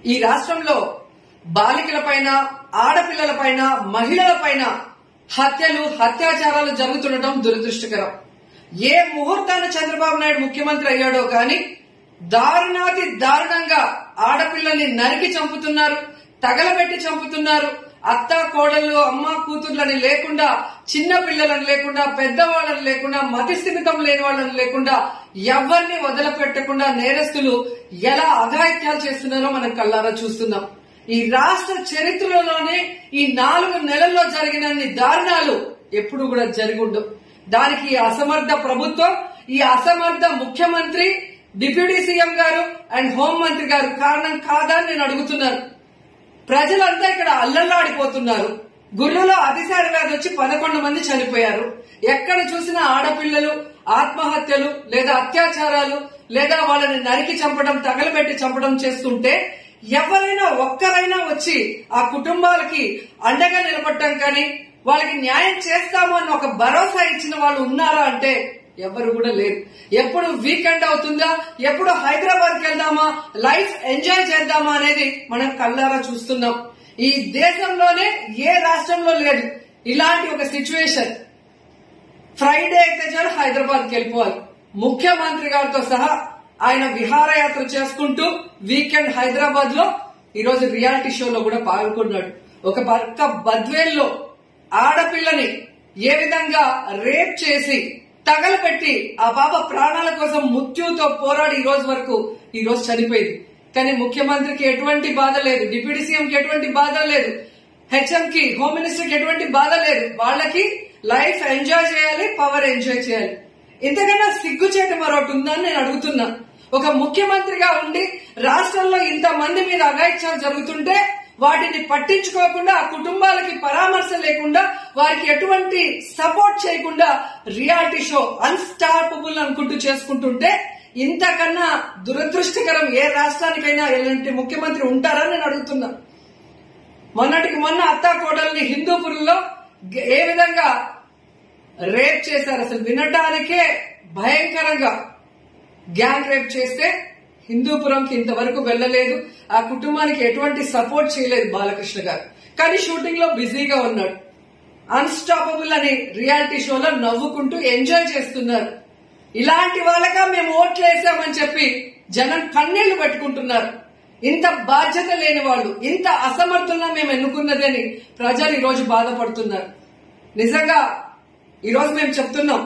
ఈ రాష్ట్రంలో బాలికలపైన ఆడపిల్లలపైన మహిళలపైన హత్యలు అత్యాచారాలు జరుగుతుండటం దురదృష్టకరం ఏ ముహూర్తాన చంద్రబాబు నాయుడు ముఖ్యమంత్రి అయ్యాడో కానీ దారుణాతి దారుణంగా ఆడపిల్లల్ని నరికి చంపుతున్నారు తగలబెట్టి చంపుతున్నారు అత్త కోడళ్ళు అమ్మ కూతుర్లని లేకుండా చిన్న పిల్లలను లేకుండా పెద్దవాళ్ళని లేకుండా మతి స్థిమితం లేని వాళ్ళని లేకుండా ఎవరిని వదిలిపెట్టకుండా నేరస్తులు ఎలా అఘాయిత్యాలు చేస్తున్నారో మనం కళ్ళారా చూస్తున్నాం ఈ రాష్ట్ర చరిత్రలోనే ఈ నాలుగు నెలల్లో జరిగినన్ని దారుణాలు ఎప్పుడు కూడా జరిగుండవు దానికి ఈ అసమర్థ ప్రభుత్వం ఈ అసమర్థ ముఖ్యమంత్రి డిప్యూటీ సీఎం గారు అండ్ హోంమంత్రి గారు కారణం కాదా అని నేను అడుగుతున్నాను ప్రజలంతా ఇక్కడ అల్లల్లాడిపోతున్నారు గుర్రులో అతిసార వ్యాధి వచ్చి పదకొండు మంది చనిపోయారు ఎక్కడ చూసినా ఆడపిల్లలు ఆత్మహత్యలు లేదా అత్యాచారాలు లేదా వాళ్ళని నరికి చంపడం తగలబెట్టి చంపడం చేస్తుంటే ఎవరైనా ఒక్కరైనా వచ్చి ఆ కుటుంబాలకి అండగా నిలబడటం కానీ వాళ్ళకి న్యాయం చేస్తాము అని ఒక భరోసా ఇచ్చిన వాళ్ళు ఉన్నారా అంటే ఎవరు కూడా లేరు ఎప్పుడు వీకెండ్ అవుతుందా ఎప్పుడు హైదరాబాద్కి వెళ్దామా లైఫ్ ఎంజాయ్ చేద్దామా అనేది మనం కళ్ళారా చూస్తున్నాం ఈ దేశంలోనే ఏ రాష్ట్రంలో లేదు ఇలాంటి ఒక సిచ్యువేషన్ ఫ్రైడే అయితే చాలు హైదరాబాద్కి వెళ్ళిపోవాలి ముఖ్యమంత్రి గారితో సహా ఆయన విహారయాత్ర చేసుకుంటూ వీకెండ్ హైదరాబాద్ లో ఈరోజు రియాలిటీ షోలో కూడా పాల్గొన్నాడు ఒక పక్క బద్వేల్లో ఆడపిల్లని ఏ విధంగా రేప్ చేసి తగలపెట్టి ఆ పాప ప్రాణాల కోసం మృత్యుతో పోరాడి ఈ రోజు వరకు ఈ రోజు చనిపోయింది కానీ ముఖ్యమంత్రికి ఎటువంటి బాధ లేదు డిప్యూటీ సీఎం కి ఎటువంటి బాధ లేదు హెచ్ఎం కి హోమ్ మినిస్టర్ కి ఎటువంటి బాధ లేదు వాళ్ళకి లైఫ్ ఎంజాయ్ చేయాలి పవర్ ఎంజాయ్ చేయాలి ఇంతకన్నా సిగ్గుచేట మరొకటి ఉందని నేను అడుగుతున్నా ఒక ముఖ్యమంత్రిగా ఉండి రాష్ట్రంలో ఇంతమంది మీద అఘాయిత్యాలు జరుగుతుంటే వాటిని పట్టించుకోకుండా ఆ కుటుంబాలకి పరామర్శ లేకుండా వారికి ఎటువంటి సపోర్ట్ చేయకుండా రియాలిటీ షో అన్స్టాపబుల్ అనుకుంటూ చేసుకుంటుంటే ఇంతకన్నా దురదృష్టకరం ఏ రాష్ట్రానికైనా ఎలాంటి ముఖ్యమంత్రి ఉంటారా నేను అడుగుతున్నా మొన్నటికి మొన్న అత్తా కోడల్ని హిందూపురంలో గ- ఏ విధంగా రేప్ చేశారు అసలు వినటానికే భయంకరంగా గ్యాంగ్ రేప్ చేస్తే హిందూపురంకి ఇంతవరకు వెళ్ళలేదు ఆ కుటుంబానికి ఎటువంటి సపోర్ట్ చేయలేదు బాలకృష్ణ గారు కానీ షూటింగ్ లో బిజీగా ఉన్నాడు అన్స్టాపబుల్ అని రియాలిటీ షోలో నవ్వుకుంటూ ఎంజాయ్ చేస్తున్నారు ఇలాంటి వాళ్ళగా మేము ఓట్లు వేసామని చెప్పి జనం కన్నీళ్లు పెట్టుకుంటున్నారు ఇంత బాధ్యత లేని వాళ్ళు ఇంత అసమర్థంగా మేము ఎన్నుకున్నది అని ప్రజలు ఈ రోజు బాధపడుతున్నారు నిజంగా ఈ రోజు మేము చెప్తున్నాం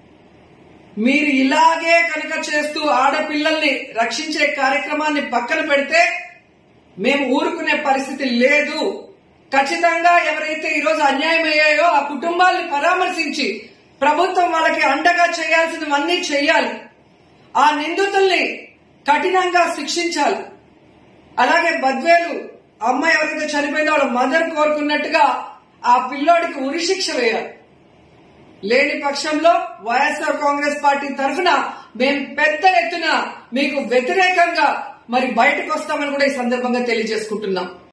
మీరు ఇలాగే కనుక చేస్తూ ఆడపిల్లల్ని రక్షించే కార్యక్రమాన్ని పక్కన పెడితే మేము ఊరుకునే పరిస్థితి లేదు ఖచ్చితంగా ఎవరైతే ఈరోజు అన్యాయం అయ్యాయో ఆ కుటుంబాల్ని పరామర్శించి ప్రభుత్వం వాళ్ళకి అండగా చేయాల్సినవన్నీ చేయాలి ఆ నిందితుల్ని కఠినంగా శిక్షించాలి అలాగే బద్వేలు అమ్మాయి ఎవరైతే చనిపోయిందో వాళ్ళ మదర్ కోరుకున్నట్టుగా ఆ పిల్లోడికి ఉరిశిక్ష వేయాలి లేని పక్షంలో వైఎస్ఆర్ కాంగ్రెస్ పార్టీ తరఫున మేము పెద్ద ఎత్తున మీకు వ్యతిరేకంగా మరి బయటకు వస్తామని కూడా ఈ సందర్భంగా తెలియజేసుకుంటున్నాం